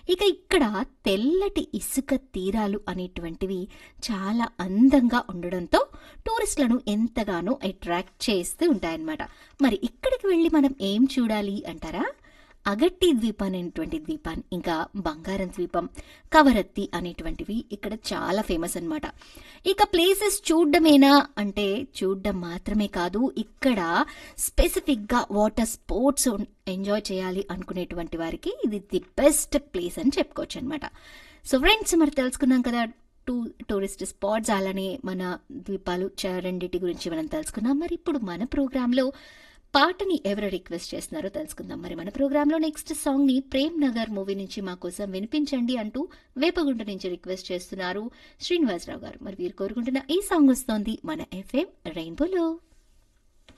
ఇక ఇక్కడ తెల్లటి ఇసుక తీరాలు అనేటువంటివి చాలా అందంగా ఉండడంతో టూరిస్టులను ఎంతగానో అట్రాక్ట్ చేస్తూ ఉంటాయన్నమాట మరి ఇక్కడికి వెళ్ళి మనం ఏం చూడాలి అంటారా అగట్టి ద్వీపం అనేటువంటి ద్వీపాన్ని ఇంకా బంగారం ద్వీపం కవరత్తి అనేటువంటివి ఇక్కడ చాలా ఫేమస్ అన్నమాట ఇక ప్లేసెస్ చూడడమేనా అంటే చూడడం మాత్రమే కాదు ఇక్కడ స్పెసిఫిక్ గా వాటర్ స్పోర్ట్స్ ఎంజాయ్ చేయాలి అనుకునేటువంటి వారికి ఇది ది బెస్ట్ ప్లేస్ అని చెప్పుకోవచ్చు అనమాట సో ఫ్రెండ్స్ మరి తెలుసుకున్నాం కదా టూ టూరిస్ట్ స్పాట్స్ అలానే మన ద్వీపాలు చ- రెండిటి గురించి మనం తెలుసుకున్నాం మరి ఇప్పుడు మన ప్రోగ్రాంలో పాటని ఎవరు రిక్వెస్ట్ చేస్తున్నారో తెలుసుకుందాం మరి మన ప్రోగ్రాంలో నెక్స్ట్ సాంగ్ ని ప్రేమ్ నగర్ మూవీ నుంచి మా కోసం వినిపించండి అంటూ వేపగుంట నుంచి రిక్వెస్ట్ చేస్తున్నారు శ్రీనివాసరావు గారు మరి వీరు కోరుకుంటున్న ఈ సాంగ్ వస్తోంది మన ఎఫ్ఎం రెయిన్బోలో